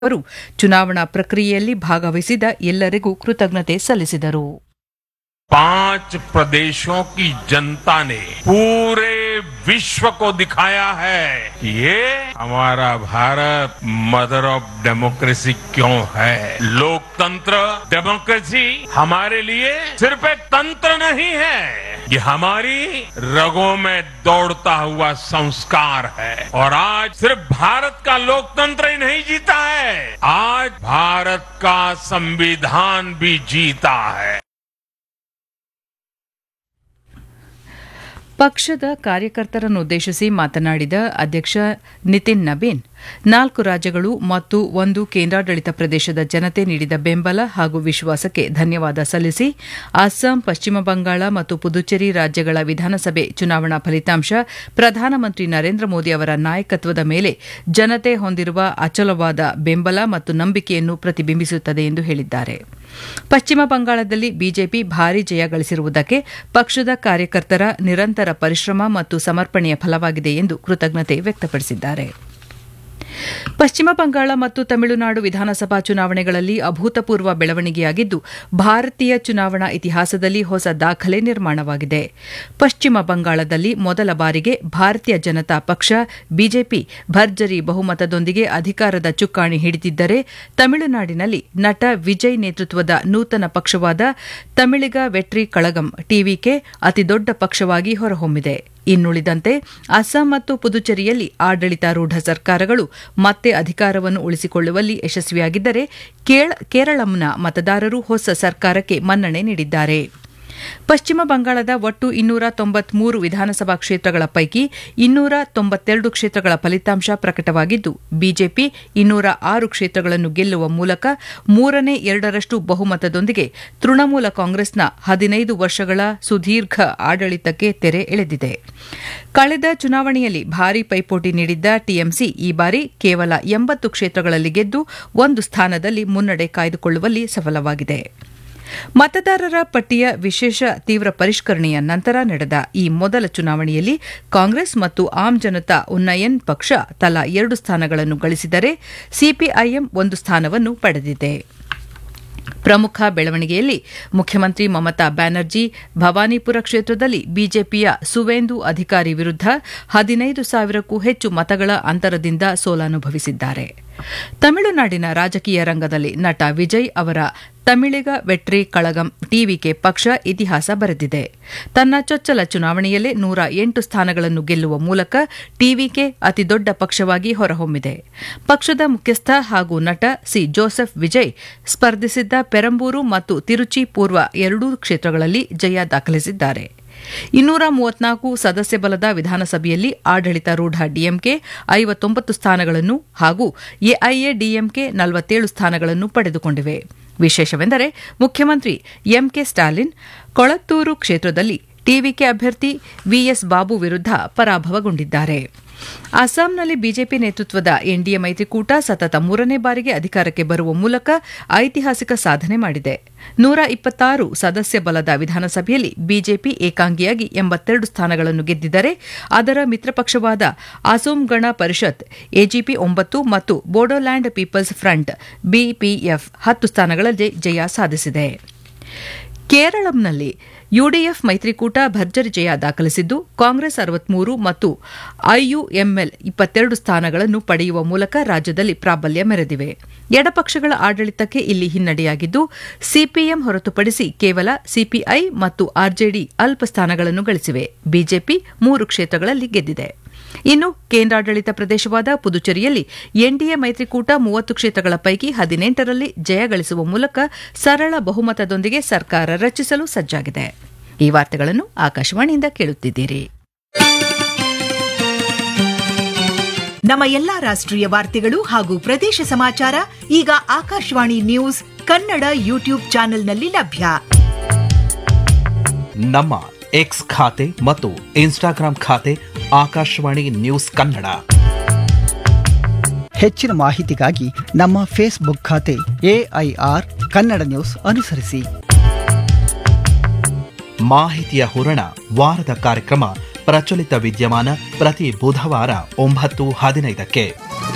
ಅವರು ಚುನಾವಣಾ ಪ್ರಕ್ರಿಯೆಯಲ್ಲಿ ಭಾಗವಹಿಸಿದ ಎಲ್ಲರಿಗೂ ಕೃತಜ್ಞತೆ ಸಲ್ಲಿಸಿದರು पांच प्रदेशों की जनता ने पूरे विश्व को दिखाया है कि ये हमारा भारत मदर ऑफ डेमोक्रेसी क्यों है लोकतंत्र डेमोक्रेसी हमारे लिए सिर्फ एक तंत्र नहीं है ये हमारी रगों में दौड़ता हुआ संस्कार है और आज सिर्फ भारत का लोकतंत्र ही नहीं जीता है आज भारत का संविधान भी जीता है ಪಕ್ಷದ ಕಾರ್ಯಕರ್ತರನ್ನುದ್ದೇಶಿಸಿ ಮಾತನಾಡಿದ ಅಧ್ಯಕ್ಷ ನಿತಿನ್ ನಬೀನ್ ನಾಲ್ಕು ರಾಜ್ಯಗಳು ಮತ್ತು ಒಂದು ಕೇಂದ್ರಾಡಳಿತ ಪ್ರದೇಶದ ಜನತೆ ನೀಡಿದ ಬೆಂಬಲ ಹಾಗೂ ವಿಶ್ವಾಸಕ್ಕೆ ಧನ್ಯವಾದ ಸಲ್ಲಿಸಿ ಅಸ್ಸಾಂ ಪಶ್ಚಿಮ ಬಂಗಾಳ ಮತ್ತು ಪುದುಚೇರಿ ರಾಜ್ಯಗಳ ವಿಧಾನಸಭೆ ಚುನಾವಣಾ ಫಲಿತಾಂಶ ಪ್ರಧಾನಮಂತ್ರಿ ನರೇಂದ್ರ ಮೋದಿ ಅವರ ನಾಯಕತ್ವದ ಮೇಲೆ ಜನತೆ ಹೊಂದಿರುವ ಅಚಲವಾದ ಬೆಂಬಲ ಮತ್ತು ನಂಬಿಕೆಯನ್ನು ಪ್ರತಿಬಿಂಬಿಸುತ್ತದೆ ಎಂದು ಹೇಳಿದ್ದಾರೆ ಪಶ್ಚಿಮ ಬಂಗಾಳದಲ್ಲಿ ಬಿಜೆಪಿ ಭಾರೀ ಜಯ ಗಳಿಸಿರುವುದಕ್ಕೆ ಪಕ್ಷದ ಕಾರ್ಯಕರ್ತರ ನಿರಂತರ ಪರಿಶ್ರಮ ಮತ್ತು ಸಮರ್ಪಣೆಯ ಫಲವಾಗಿದೆ ಎಂದು ಕೃತಜ್ಞತೆ ವ್ಯಕ್ತಪಡಿಸಿದ್ದಾರೆ ಪಶ್ಚಿಮ ಬಂಗಾಳ ಮತ್ತು ತಮಿಳುನಾಡು ವಿಧಾನಸಭಾ ಚುನಾವಣೆಗಳಲ್ಲಿ ಅಭೂತಪೂರ್ವ ಬೆಳವಣಿಗೆಯಾಗಿದ್ದು ಭಾರತೀಯ ಚುನಾವಣಾ ಇತಿಹಾಸದಲ್ಲಿ ಹೊಸ ದಾಖಲೆ ನಿರ್ಮಾಣವಾಗಿದೆ ಪಶ್ಚಿಮ ಬಂಗಾಳದಲ್ಲಿ ಮೊದಲ ಬಾರಿಗೆ ಭಾರತೀಯ ಜನತಾ ಪಕ್ಷ ಬಿಜೆಪಿ ಭರ್ಜರಿ ಬಹುಮತದೊಂದಿಗೆ ಅಧಿಕಾರದ ಚುಕ್ಕಾಣಿ ಹಿಡಿದಿದ್ದರೆ ತಮಿಳುನಾಡಿನಲ್ಲಿ ನಟ ವಿಜಯ್ ನೇತೃತ್ವದ ನೂತನ ಪಕ್ಷವಾದ ತಮಿಳಿಗ ವೆಟ್ರಿ ಕಳಗಂ ಟಿವಿಕೆ ಅತಿದೊಡ್ಡ ಪಕ್ಷವಾಗಿ ಹೊರಹೊಮ್ಮಿದೆ ಇನ್ನುಳಿದಂತೆ ಅಸ್ಸಾಂ ಮತ್ತು ಪುದುಚೇರಿಯಲ್ಲಿ ಆಡಳಿತಾರೂಢ ಸರ್ಕಾರಗಳು ಮತ್ತೆ ಅಧಿಕಾರವನ್ನು ಉಳಿಸಿಕೊಳ್ಳುವಲ್ಲಿ ಯಶಸ್ವಿಯಾಗಿದ್ದರೆ ಕೇರಳಂನ ಮತದಾರರು ಹೊಸ ಸರ್ಕಾರಕ್ಕೆ ಮನ್ನಣೆ ನೀಡಿದ್ದಾರೆ ಪಶ್ಚಿಮ ಬಂಗಾಳದ ಒಟ್ಟು ಇನ್ನೂರ ತೊಂಬತ್ಮೂರು ವಿಧಾನಸಭಾ ಕ್ಷೇತ್ರಗಳ ಪೈಕಿ ಇನ್ನೂರ ತೊಂಬತ್ತೆರಡು ಕ್ಷೇತ್ರಗಳ ಫಲಿತಾಂಶ ಪ್ರಕಟವಾಗಿದ್ದು ಬಿಜೆಪಿ ಇನ್ನೂರ ಆರು ಕ್ಷೇತ್ರಗಳನ್ನು ಗೆಲ್ಲುವ ಮೂಲಕ ಮೂರನೇ ಎರಡರಷ್ಟು ಬಹುಮತದೊಂದಿಗೆ ತೃಣಮೂಲ ಕಾಂಗ್ರೆಸ್ನ ಹದಿನೈದು ವರ್ಷಗಳ ಸುದೀರ್ಘ ಆಡಳಿತಕ್ಕೆ ತೆರೆ ಎಳೆದಿದೆ ಕಳೆದ ಚುನಾವಣೆಯಲ್ಲಿ ಭಾರೀ ಪೈಪೋಟಿ ನೀಡಿದ್ದ ಟಿಎಂಸಿ ಈ ಬಾರಿ ಕೇವಲ ಎಂಬತ್ತು ಕ್ಷೇತ್ರಗಳಲ್ಲಿ ಗೆದ್ದು ಒಂದು ಸ್ಥಾನದಲ್ಲಿ ಮುನ್ನಡೆ ಕಾಯ್ದುಕೊಳ್ಳುವಲ್ಲಿ ಸಫಲವಾಗಿದೆ ಮತದಾರರ ಪಟ್ಟಿಯ ವಿಶೇಷ ತೀವ್ರ ಪರಿಷ್ಕರಣೆಯ ನಂತರ ನಡೆದ ಈ ಮೊದಲ ಚುನಾವಣೆಯಲ್ಲಿ ಕಾಂಗ್ರೆಸ್ ಮತ್ತು ಆಮ್ ಜನತಾ ಉನ್ನಯನ್ ಪಕ್ಷ ತಲಾ ಎರಡು ಸ್ಥಾನಗಳನ್ನು ಗಳಿಸಿದರೆ ಸಿಪಿಐಎಂ ಒಂದು ಸ್ಥಾನವನ್ನು ಪಡೆದಿದೆ ಪ್ರಮುಖ ಬೆಳವಣಿಗೆಯಲ್ಲಿ ಮುಖ್ಯಮಂತ್ರಿ ಮಮತಾ ಬ್ಯಾನರ್ಜಿ ಭವಾನಿಪುರ ಕ್ಷೇತ್ರದಲ್ಲಿ ಬಿಜೆಪಿಯ ಸುವೇಂದು ಅಧಿಕಾರಿ ವಿರುದ್ಧ ಹದಿನೈದು ಸಾವಿರಕ್ಕೂ ಹೆಚ್ಚು ಮತಗಳ ಅಂತರದಿಂದ ಸೋಲನುಭವಿಸಿದ್ದಾರೆ ತಮಿಳುನಾಡಿನ ರಾಜಕೀಯ ರಂಗದಲ್ಲಿ ನಟ ವಿಜಯ್ ಅವರ ತಮಿಳಿಗ ವೆಟ್ರಿ ಕಳಗಂ ಟಿವಿಕೆ ಪಕ್ಷ ಇತಿಹಾಸ ಬರೆದಿದೆ ತನ್ನ ಚೊಚ್ಚಲ ಚುನಾವಣೆಯಲ್ಲೇ ನೂರ ಎಂಟು ಸ್ಥಾನಗಳನ್ನು ಗೆಲ್ಲುವ ಮೂಲಕ ಟಿವಿಕೆ ಅತಿದೊಡ್ಡ ಪಕ್ಷವಾಗಿ ಹೊರಹೊಮ್ಮಿದೆ ಪಕ್ಷದ ಮುಖ್ಯಸ್ಥ ಹಾಗೂ ನಟ ಸಿ ಜೋಸೆಫ್ ವಿಜಯ್ ಸ್ಪರ್ಧಿಸಿದ್ದ ಪೆರಂಬೂರು ಮತ್ತು ತಿರುಚಿ ಪೂರ್ವ ಎರಡೂ ಕ್ಷೇತ್ರಗಳಲ್ಲಿ ಜಯ ದಾಖಲಿಸಿದ್ದಾರೆ ಇನ್ನೂರ ಮೂವತ್ನಾಲ್ಕು ಸದಸ್ಯ ಬಲದ ವಿಧಾನಸಭೆಯಲ್ಲಿ ಆಡಳಿತಾರೂಢ ಡಿಎಂಕೆ ಐವತ್ತೊಂಬತ್ತು ಸ್ಥಾನಗಳನ್ನು ಹಾಗೂ ಎಐಎಡಿಎಂಕೆ ನಲವತ್ತೇಳು ಸ್ಥಾನಗಳನ್ನು ಪಡೆದುಕೊಂಡಿವೆ ವಿಶೇಷವೆಂದರೆ ಮುಖ್ಯಮಂತ್ರಿ ಎಂಕೆ ಸ್ಟಾಲಿನ್ ಕೊಳತ್ತೂರು ಕ್ಷೇತ್ರದಲ್ಲಿ ಟಿವಿಕೆ ಅಭ್ಯರ್ಥಿ ವಿಎಸ್ ಬಾಬು ವಿರುದ್ಧ ಪರಾಭವಗೊಂಡಿದ್ದಾರೆ ಅಸ್ಸಾಂನಲ್ಲಿ ಬಿಜೆಪಿ ನೇತೃತ್ವದ ಎನ್ಡಿಎ ಮೈತ್ರಿಕೂಟ ಸತತ ಮೂರನೇ ಬಾರಿಗೆ ಅಧಿಕಾರಕ್ಕೆ ಬರುವ ಮೂಲಕ ಐತಿಹಾಸಿಕ ಸಾಧನೆ ಮಾಡಿದೆ ನೂರ ಇಪ್ಪತ್ತಾರು ಸದಸ್ಯ ಬಲದ ವಿಧಾನಸಭೆಯಲ್ಲಿ ಬಿಜೆಪಿ ಏಕಾಂಗಿಯಾಗಿ ಎಂಬತ್ತೆರಡು ಸ್ಥಾನಗಳನ್ನು ಗೆದ್ದಿದ್ದರೆ ಅದರ ಮಿತ್ರಪಕ್ಷವಾದ ಅಸೋಂ ಗಣ ಪರಿಷತ್ ಎಜಿಪಿ ಒಂಬತ್ತು ಮತ್ತು ಬೋಡೋಲ್ಯಾಂಡ್ ಪೀಪಲ್ಸ್ ಫ್ರಂಟ್ ಬಿಪಿಎಫ್ ಹತ್ತು ಸ್ಥಾನಗಳಲ್ಲಿ ಜಯ ಸಾಧಿಸಿದೆ ಕೇರಳಂನಲ್ಲಿ ಯುಡಿಎಫ್ ಮೈತ್ರಿಕೂಟ ಭರ್ಜರಿ ಜಯ ದಾಖಲಿಸಿದ್ದು ಕಾಂಗ್ರೆಸ್ ಅರವತ್ಮೂರು ಮತ್ತು ಐಯುಎಂಎಲ್ ಇಪ್ಪತ್ತೆರಡು ಸ್ಥಾನಗಳನ್ನು ಪಡೆಯುವ ಮೂಲಕ ರಾಜ್ಯದಲ್ಲಿ ಪ್ರಾಬಲ್ಯ ಮೆರೆದಿವೆ ಎಡಪಕ್ಷಗಳ ಆಡಳಿತಕ್ಕೆ ಇಲ್ಲಿ ಹಿನ್ನಡೆಯಾಗಿದ್ದು ಸಿಪಿಎಂ ಹೊರತುಪಡಿಸಿ ಕೇವಲ ಸಿಪಿಐ ಮತ್ತು ಆರ್ಜೆಡಿ ಅಲ್ಪ ಸ್ಥಾನಗಳನ್ನು ಗಳಿಸಿವೆ ಬಿಜೆಪಿ ಮೂರು ಕ್ಷೇತ್ರಗಳಲ್ಲಿ ಗೆದ್ದಿದೆ ಇನ್ನು ಕೇಂದ್ರಾಡಳಿತ ಪ್ರದೇಶವಾದ ಪುದುಚೇರಿಯಲ್ಲಿ ಎನ್ಡಿಎ ಮೈತ್ರಿಕೂಟ ಮೂವತ್ತು ಕ್ಷೇತ್ರಗಳ ಪೈಕಿ ಹದಿನೆಂಟರಲ್ಲಿ ಜಯ ಗಳಿಸುವ ಮೂಲಕ ಸರಳ ಬಹುಮತದೊಂದಿಗೆ ಸರ್ಕಾರ ರಚಿಸಲು ಸಜ್ಜಾಗಿದೆ ಈ ವಾರ್ತೆಗಳನ್ನು ಆಕಾಶವಾಣಿಯಿಂದ ಕೇಳುತ್ತಿದ್ದೀರಿ ನಮ್ಮ ಎಲ್ಲಾ ರಾಷ್ಟ್ರೀಯ ವಾರ್ತೆಗಳು ಹಾಗೂ ಪ್ರದೇಶ ಸಮಾಚಾರ ಈಗ ಆಕಾಶವಾಣಿ ನ್ಯೂಸ್ ಕನ್ನಡ ಯೂಟ್ಯೂಬ್ ಚಾನೆಲ್ನಲ್ಲಿ ಲಭ್ಯ ನಮ್ಮ ಎಕ್ಸ್ ಖಾತೆ ಮತ್ತು ಇನ್ಸ್ಟಾಗ್ರಾಂ ಖಾತೆ ಆಕಾಶವಾಣಿ ನ್ಯೂಸ್ ಕನ್ನಡ ಹೆಚ್ಚಿನ ಮಾಹಿತಿಗಾಗಿ ನಮ್ಮ ಫೇಸ್ಬುಕ್ ಖಾತೆ ಎಐಆರ್ ಕನ್ನಡ ನ್ಯೂಸ್ ಅನುಸರಿಸಿ ಮಾಹಿತಿಯ ಹೂರಣ ವಾರದ ಕಾರ್ಯಕ್ರಮ ಪ್ರಚಲಿತ ವಿದ್ಯಮಾನ ಪ್ರತಿ ಬುಧವಾರ ಒಂಬತ್ತು ಹದಿನೈದಕ್ಕೆ